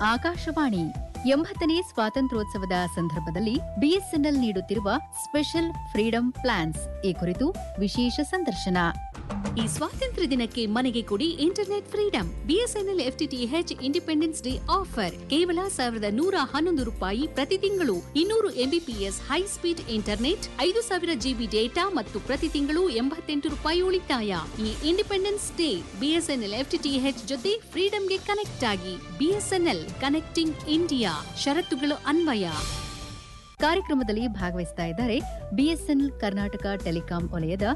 ಆಕಾಶವಾಣಿ ಎಂಬತ್ತನೇ ಸ್ವಾತಂತ್ರ್ಯೋತ್ಸವದ ಸಂದರ್ಭದಲ್ಲಿ ಬಿಎಸ್ಎನ್ಎಲ್ ನೀಡುತ್ತಿರುವ ಸ್ಪೆಷಲ್ ಫ್ರೀಡಂ ಪ್ಲಾನ್ಸ್ ಈ ಕುರಿತು ವಿಶೇಷ ಸಂದರ್ಶನ ಈ ಸ್ವಾತಂತ್ರ್ಯ ದಿನಕ್ಕೆ ಮನೆಗೆ ಕೊಡಿ internet freedom BSNL FTTH independence day offer ಕೇವಲ ಸಾವಿರದ ನೂರ ಹನ್ನೊಂದು ರೂಪಾಯಿ ಪ್ರತಿ ತಿಂಗಳು ಇನ್ನೂರು ಎಂಬಿಪಿಎಸ್ ಹೈ ಸ್ಪೀಡ್ ಇಂಟರ್ನೆಟ್ ಐದು ಸಾವಿರ ಜಿಬಿ ಡೇಟಾ ಮತ್ತು ಪ್ರತಿ ತಿಂಗಳು ಎಂಬತ್ತೆಂಟು ರೂಪಾಯಿ ಉಳಿತಾಯ ಈ ಇಂಡಿಪೆಂಡೆನ್ಸ್ ಡೇ ಬಿಎಸ್ಎನ್ಎಲ್ ಎಫ್ಟಿಟಿಎಚ್ ಜೊತೆ ಫ್ರೀಡಂಗೆ ಕನೆಕ್ಟ್ ಆಗಿ ಬಿಎಸ್ಎನ್ಎಲ್ ಕನೆಕ್ಟಿಂಗ್ ಇಂಡಿಯಾ ಷರತ್ತುಗಳು ಅನ್ವಯ ಕಾರ್ಯಕ್ರಮದಲ್ಲಿ ಭಾಗವಹಿಸ್ತಾ ಇದ್ದಾರೆ ಬಿಎಸ್ಎನ್ಎಲ್ ಕರ್ನಾಟಕ ಟೆಲಿಕಾಂ ವಲಯದ